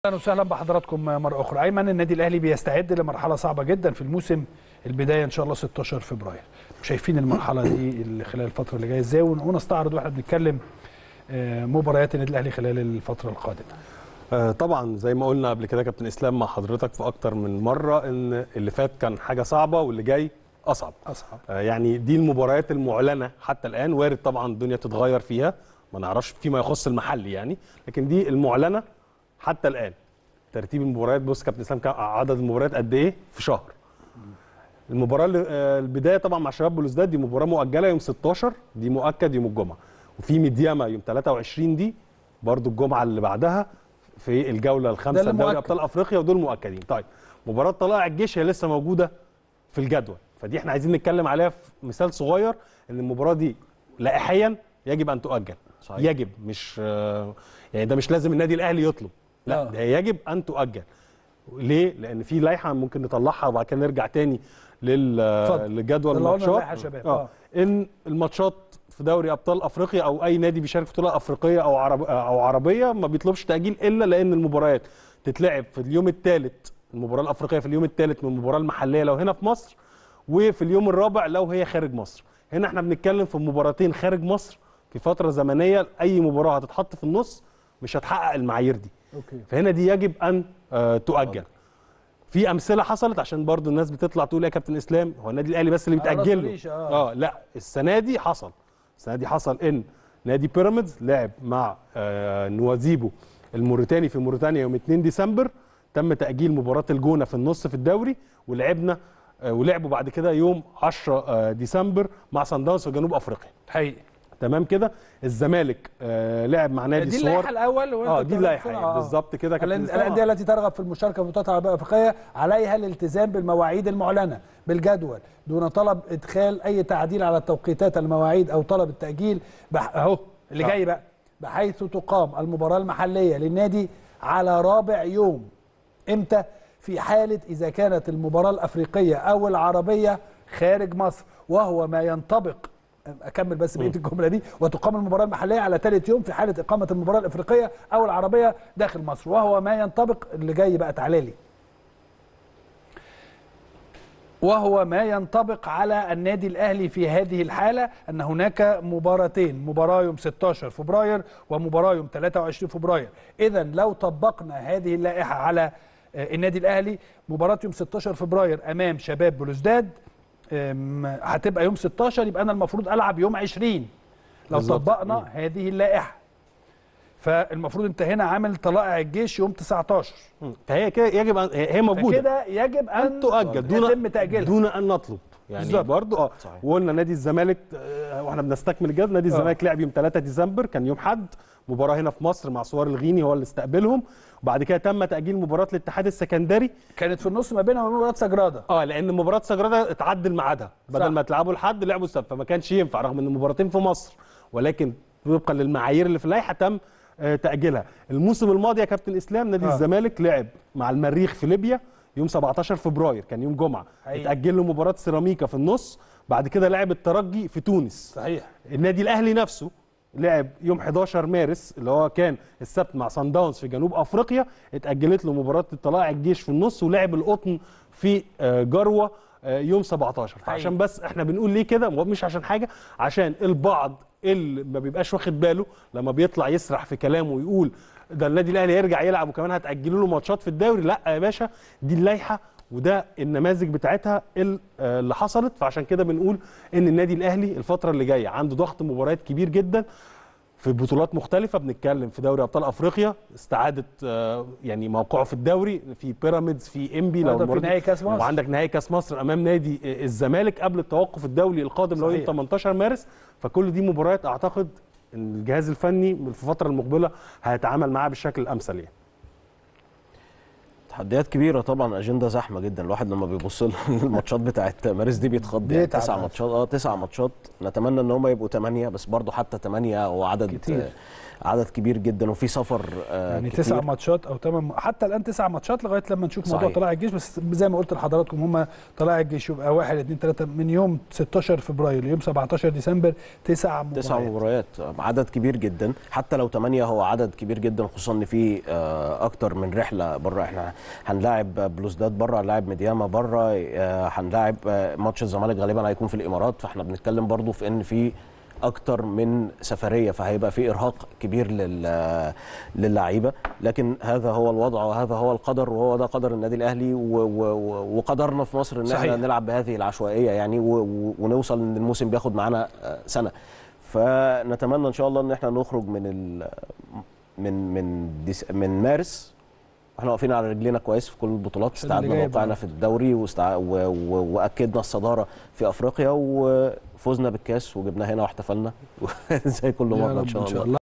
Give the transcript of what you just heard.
اهلا وسهلا بحضراتكم مره اخرى ايمن النادي الاهلي بيستعد لمرحله صعبه جدا في الموسم البدايه ان شاء الله 16 فبراير شايفين المرحله دي اللي خلال الفتره اللي جايه ازاي ونستعرض واحنا بنتكلم آه، مباريات النادي الاهلي خلال الفتره القادمه آه، طبعا زي ما قلنا قبل كده كابتن اسلام مع حضرتك في اكتر من مره ان اللي فات كان حاجه صعبه واللي جاي اصعب اصعب آه، يعني دي المباريات المعلنه حتى الان وارد طبعا الدنيا تتغير فيها ما نعرفش فيما يخص المحلي يعني لكن دي المعلنه حتى الان ترتيب المباريات بص كابتن اسلام كان عدد المباريات قد ايه في شهر المباراه اللي- آه، البدايه طبعا مع شباب بلوزداد دي مباراه مؤجله يوم 16 دي مؤكد يوم الجمعه وفي ميدياما يوم 23 دي برضو الجمعه اللي بعدها في الجوله الخامسه اللي لدوري مؤكد. ابطال افريقيا ودول مؤكدين طيب مباراه طلائع الجيش هي لسه موجوده في الجدول فدي احنا عايزين نتكلم عليها في مثال صغير ان المباراه دي لائحيا يجب ان تؤجل صحيح. يجب مش آه، يعني ده مش لازم النادي الاهلي يطلب لا آه. ده يجب ان تؤجل ليه لان في لائحه ممكن نطلعها وبعد كده نرجع تاني لل اتفضل. للجدول طلعوا لنا الماتشات اللائحة يا شباب. آه. اه ان الماتشات في دوري ابطال افريقيا او اي نادي بيشارك في بطوله افريقيه او عرب او عربيه ما بيطلبش تاجيل الا لان المباريات تتلعب في اليوم الثالث المباراه الافريقيه في اليوم الثالث من المباراه المحليه لو هنا في مصر وفي اليوم الرابع لو هي خارج مصر هنا احنا بنتكلم في مباراتين خارج مصر في فتره زمنيه اي مباراه هتتحط في النص مش هتحقق المعايير دي اوكي فهنا دي يجب ان آه، تؤجل في امثله حصلت عشان برضو الناس بتطلع تقول يا كابتن اسلام هو النادي الاهلي بس اللي على راسه بيتاجل له ريشة، آه. اه لا السنه دي حصل السنه دي حصل ان نادي بيراميدز لعب مع آه نوازيبو الموريتاني في موريتانيا يوم 2 ديسمبر تم تاجيل مباراه الجونه في النص في الدوري ولعبنا آه ولعبوا بعد كده يوم 10 آه ديسمبر مع صن داونز في جنوب افريقيا حقيقي تمام كده الزمالك آه لعب مع نادي دي الصور اللائحه الاول وانت اه دي بتقول اللائحه بسرعة. يعني آه. بالظبط كده كابتن الأن- إسلام. الانديه التي ترغب في المشاركه في البطولات العربيه الافريقيه عليها الالتزام بالمواعيد المعلنه بالجدول دون طلب ادخال اي تعديل على التوقيتات المواعيد او طلب التاجيل بح... اهو اللي آه. جاي بقى بحيث تقام المباراه المحليه للنادي على رابع يوم امتى في حاله اذا كانت المباراه الافريقيه او العربيه خارج مصر وهو ما ينطبق اكمل بس بقيه الجمله دي وتقام المباراه المحليه على ثالث يوم في حاله اقامه المباراه الافريقيه او العربيه داخل مصر وهو ما ينطبق اللي جاي بقى تعالى لي وهو ما ينطبق على النادي الاهلي في هذه الحاله ان هناك مباراتين مباراه يوم 16 فبراير ومباراه يوم 23 فبراير اذا لو طبقنا هذه اللائحه على آه، النادي الاهلي مباراه يوم 16 فبراير امام شباب بلوزداد آم، هتبقى يوم 16 يبقى انا المفروض العب يوم 20 لو بالظبط. طبقنا هذه اللائحه فالمفروض انت هنا عامل طلائع الجيش يوم 19 مم. فهي كده يجب أن هي هي موجوده فكده يجب ان ان تؤجل دون يتم تاجيلها دون ان نطلب يعني بالظبط. برضو اه صحيح. وقلنا نادي الزمالك آه، واحنا بنستكمل الجدول نادي الزمالك لعب يوم 3 ديسمبر كان يوم حد مباراه هنا في مصر مع سوار الغيني هو اللي استقبلهم وبعد كده تم تاجيل مباراه الاتحاد السكندري كانت في النص ما بينها وبين مباراه سجراده اه لان مباراه سجراده اتعدل ميعادها بدل صح. ما تلعبوا الحد لعبوا السبت فما كانش ينفع رغم ان المباراتين في مصر ولكن وفقا للمعايير اللي في اللائحه تم آه، تاجيلها الموسم الماضي يا كابتن اسلام نادي آه. الزمالك لعب مع المريخ في ليبيا يوم 17 فبراير كان يوم جمعه حقيقي. اتاجل له مباراه سيراميكا في النص بعد كده لعب الترجي في تونس صحيح النادي الاهلي نفسه لعب يوم 11 مارس اللي هو كان السبت مع سان داونز في جنوب افريقيا اتاجلت له مباراه طلائع الجيش في النص ولعب القطن في آه، جروه آه، يوم 17 فعشان بس احنا بنقول ليه كده مش عشان حاجه عشان البعض اللي ما بيبقاش واخد باله لما بيطلع يسرح في كلامه ويقول ده النادي الاهلي يرجع يلعب وكمان هتاجلوا له ماتشات في الدوري لا يا باشا دي اللائحه وده النماذج بتاعتها ال- آه، اللي حصلت فعشان كده بنقول ان النادي الاهلي الفتره اللي جايه عنده ضغط مباريات كبير جدا في بطولات مختلفة بنتكلم في دوري أبطال أفريقيا استعادة آه، يعني موقعه في الدوري في بيراميدز في إنبي لو أيضاً في المرة دي- نهائي كأس مصر. وعندك نهائي كأس مصر أمام نادي آه، الزمالك قبل التوقف الدولي القادم اللي هو يوم صحيح. 18 مارس فكل دي مباريات أعتقد إن الجهاز الفني في الفترة المقبلة هيتعامل معاها بالشكل الأمثل يعني تحديات كبيره طبعا اجنده زحمه جدا الواحد لما بيبص للماتشات بتاعت مارس دي بيتخض يعني بيتعب تسع أصلاً. ماتشات اه تسع ماتشات نتمنى ان هم يبقوا ثمانيه بس برضو حتى ثمانيه هو عدد كتير. آه، عدد كبير جدا وفي سفر آه يعني كتير. تسع ماتشات او ثمان حتى الان تسع ماتشات لغايه لما نشوف موضوع صحيح. طلائع الجيش بس زي ما قلت لحضراتكم هم طلائع الجيش يبقى 1 2 3 من يوم 16 فبراير ليوم 17 ديسمبر تسع مباريات تسع مباريات عدد كبير جدا حتى لو ثمانية هو عدد كبير جدا خصوصا ان في آه، اكتر من رحله بره احنا هنلاعب بلوزداد بره هنلاعب ميدياما بره آه، هنلاعب آه، ماتش الزمالك غالبا هيكون في الامارات فاحنا بنتكلم برضو في ان في اكتر من سفريه فهيبقى في ارهاق كبير لل للعيبه لكن هذا هو الوضع وهذا هو القدر وهو ده قدر النادي الاهلي و- و- و- وقدرنا في مصر ان احنا صحيح. نلعب بهذه العشوائيه يعني و- و- ونوصل ان الموسم بياخد معانا آه، سنه فنتمنى ان شاء الله ان احنا نخرج من ال من من ديس من مارس احنا واقفين على رجلينا كويس في كل البطولات عشان اللي استعدنا جاي موقعنا بقى. في الدوري واستع... و... و... واكدنا الصداره في افريقيا وفوزنا بالكاس وجبناه هنا واحتفلنا زي كل يا مره ان رب شاء الله الله